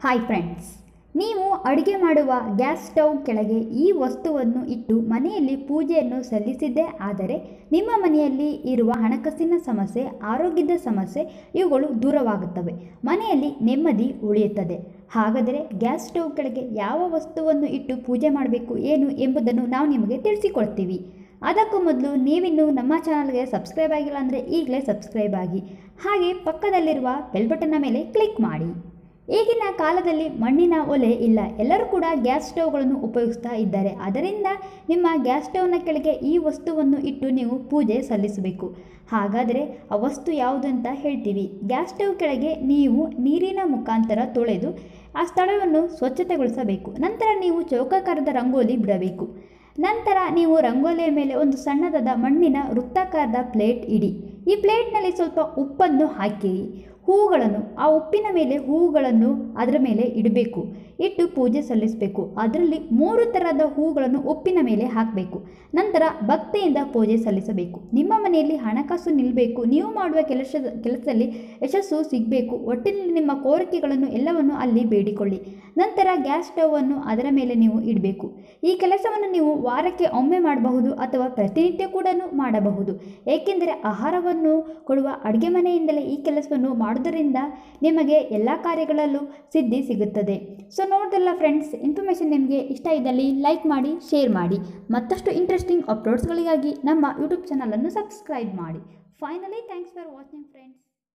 hi friends ನೀವು ಅಡುಗೆ ಮಾಡುವ ಗ್ಯಾಸ್ ಸ್ಟವ್ ಕೆಳಗೆ ಈ ವಸ್ತುವನ್ನು ಇಟ್ಟು ಮನೆಯಲ್ಲಿ ಪೂಜೆಯನ್ನು ಸಲ್ಲಿಸಿದ್ದೇ ಆದರೆ ನಿಮ್ಮ ಮನೆಯಲ್ಲಿ ಇರುವ ಹಣಕಾಸಿನ ಸಮಸ್ಯೆ ಆರೋಗ್ಯದ ಸಮಸ್ಯೆ ಇವುಗಳು ದೂರವಾಗುತ್ತವೆ ಮನೆಯಲ್ಲಿ ನೆಮ್ಮದಿ ಉಳಿಯುತ್ತದೆ ಹಾಗಾದರೆ ಗ್ಯಾಸ್ ಸ್ಟವ್ ಕೆಳಗೆ ಯಾವ ವಸ್ತುವನ್ನು ಇಟ್ಟು ಪೂಜೆ ಮಾಡಬೇಕು ಏನು ಎಂಬುದನ್ನು ನಾವು ನಿಮಗೆ ತಿಳಿಸಿಕೊಡ್ತೀವಿ ಅದಕ್ಕೂ ಮೊದಲು ನೀವಿನ್ನೂ ನಮ್ಮ ಚಾನಲ್ಗೆ ಸಬ್ಸ್ಕ್ರೈಬ್ ಆಗಿಲ್ಲ ಅಂದರೆ ಈಗಲೇ ಸಬ್ಸ್ಕ್ರೈಬ್ ಆಗಿ ಹಾಗೆ ಪಕ್ಕದಲ್ಲಿರುವ ಬೆಲ್ ಬಟನ್ನ ಮೇಲೆ ಕ್ಲಿಕ್ ಮಾಡಿ ಈಗಿನ ಕಾಲದಲ್ಲಿ ಮಣ್ಣಿನ ಒಲೆ ಇಲ್ಲ ಎಲ್ಲರೂ ಕೂಡ ಗ್ಯಾಸ್ ಸ್ಟವ್ಗಳನ್ನು ಉಪಯೋಗಿಸ್ತಾ ಇದ್ದಾರೆ ಅದರಿಂದ ನಿಮ್ಮ ಗ್ಯಾಸ್ ಸ್ಟವ್ನ ಕೆಳಗೆ ಈ ವಸ್ತುವನ್ನು ಇಟ್ಟು ನೀವು ಪೂಜೆ ಸಲ್ಲಿಸಬೇಕು ಹಾಗಾದರೆ ಆ ವಸ್ತು ಯಾವುದು ಅಂತ ಹೇಳ್ತೀವಿ ಗ್ಯಾಸ್ ಸ್ಟವ್ ಕೆಳಗೆ ನೀವು ನೀರಿನ ಮುಖಾಂತರ ತೊಳೆದು ಆ ಸ್ಥಳವನ್ನು ಸ್ವಚ್ಛತೆಗೊಳಿಸಬೇಕು ನಂತರ ನೀವು ಚೌಕಾಕಾರದ ರಂಗೋಲಿ ಬಿಡಬೇಕು ನಂತರ ನೀವು ರಂಗೋಲಿಯ ಮೇಲೆ ಒಂದು ಸಣ್ಣದಾದ ಮಣ್ಣಿನ ವೃತ್ತಾಕಾರದ ಪ್ಲೇಟ್ ಇಡಿ ಈ ಪ್ಲೇಟ್ನಲ್ಲಿ ಸ್ವಲ್ಪ ಉಪ್ಪನ್ನು ಹಾಕಿರಿ ಹೂಗಳನ್ನು ಆ ಉಪ್ಪಿನ ಮೇಲೆ ಹೂಗಳನ್ನು ಅದರ ಮೇಲೆ ಇಡಬೇಕು ಇಟ್ಟು ಪೂಜೆ ಸಲ್ಲಿಸಬೇಕು ಅದರಲ್ಲಿ ಮೂರು ಥರದ ಹೂಗಳನ್ನು ಉಪ್ಪಿನ ಮೇಲೆ ಹಾಕಬೇಕು ನಂತರ ಭಕ್ತಿಯಿಂದ ಪೂಜೆ ಸಲ್ಲಿಸಬೇಕು ನಿಮ್ಮ ಮನೆಯಲ್ಲಿ ಹಣಕಾಸು ನಿಲ್ಲಬೇಕು ನೀವು ಮಾಡುವ ಕೆಲಸದ ಕೆಲಸದಲ್ಲಿ ಯಶಸ್ಸು ಸಿಗಬೇಕು ಒಟ್ಟಿನಲ್ಲಿ ನಿಮ್ಮ ಕೋರಿಕೆಗಳನ್ನು ಎಲ್ಲವನ್ನು ಅಲ್ಲಿ ಬೇಡಿಕೊಳ್ಳಿ ನಂತರ ಗ್ಯಾಸ್ ಸ್ಟವನ್ನು ಅದರ ಮೇಲೆ ನೀವು ಇಡಬೇಕು ಈ ಕೆಲಸವನ್ನು ನೀವು ವಾರಕ್ಕೆ ಒಮ್ಮೆ ಮಾಡಬಹುದು ಅಥವಾ ಪ್ರತಿನಿತ್ಯ ಕೂಡ ಮಾಡಬಹುದು ಏಕೆಂದರೆ ಆಹಾರವನ್ನು ಕೊಡುವ ಅಡುಗೆ ಮನೆಯಿಂದಲೇ ಈ ಕೆಲಸವನ್ನು ಮಾಡುವುದರಿಂದ ನಿಮಗೆ ಎಲ್ಲ ಕಾರ್ಯಗಳಲ್ಲೂ ಸಿದ್ಧಿ ಸಿಗುತ್ತದೆ ಸೊ ನೋಡಿದ್ರಲ್ಲ ಫ್ರೆಂಡ್ಸ್ ಇನ್ಫಾರ್ಮೇಷನ್ ನಿಮಗೆ ಇಷ್ಟ ಇದ್ದಲ್ಲಿ ಲೈಕ್ ಮಾಡಿ ಶೇರ್ ಮಾಡಿ ಮತ್ತಷ್ಟು ಇಂಟ್ರೆಸ್ಟಿಂಗ್ ಅಪ್ಲೋಡ್ಸ್ಗಳಿಗಾಗಿ ನಮ್ಮ ಯೂಟ್ಯೂಬ್ ಚಾನಲನ್ನು ಸಬ್ಸ್ಕ್ರೈಬ್ ಮಾಡಿ finally thanks for watching friends